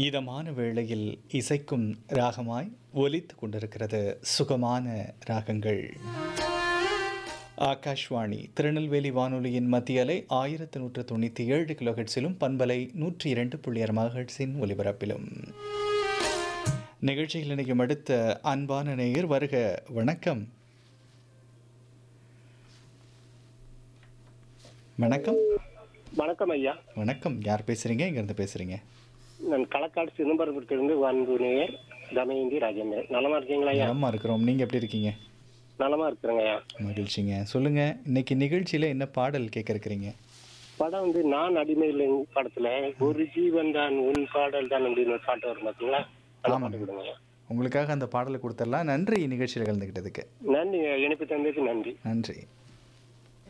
இதமான வேளையில் இசைக்கும் ராகமாய் ஒலித்து கொண்டிருக்கிறது சுகமான ராகங்கள் ஆகாஷ்வாணி திருநெல்வேலி வானொலியின் மத்திய அலை ஆயிரத்து நூற்று தொண்ணூற்றி ஏழு கிலோஹெட்ஸிலும் பண்பலை நூற்றி இரண்டு புள்ளி ஆறு மகட்ஸின் ஒலிபரப்பிலும் நிகழ்ச்சியில் இணையும் அடுத்த அன்பான நேயர் வருக வணக்கம் வணக்கம் வணக்கம் ஐயா வணக்கம் யார் பேசுறீங்க இங்கேருந்து பேசுறீங்க நான் களக்காடு சிதம்பரத்திலிருந்து அன்பு நேயர் தமயந்தி ராஜேந்திரன் நலமா இருக்கீங்களா ஐயா நலமா இருக்கிறோம் நீங்க எப்படி இருக்கீங்க நலமா இருக்கிறேங்க ஐயா மகிழ்ச்சிங்க சொல்லுங்க இன்னைக்கு நிகழ்ச்சியில என்ன பாடல் கேட்க இருக்கிறீங்க படம் வந்து நான் அடிமையில் படத்துல ஒரு ஜீவன் தான் உன் பாடல் தான் அப்படின்னு ஒரு பாட்டு வரும் பார்த்தீங்களா அந்த ஆமாம். பாட்டு கொடுங்க ஐயா. உங்களுக்காக அந்த பாடலை கொடுத்துடலாம் நன்றி நிகழ்ச்சியில் கலந்துக்கிட்டதுக்கு நன்றி இணைப்பு தந்ததுக்கு நன்றி நன்றி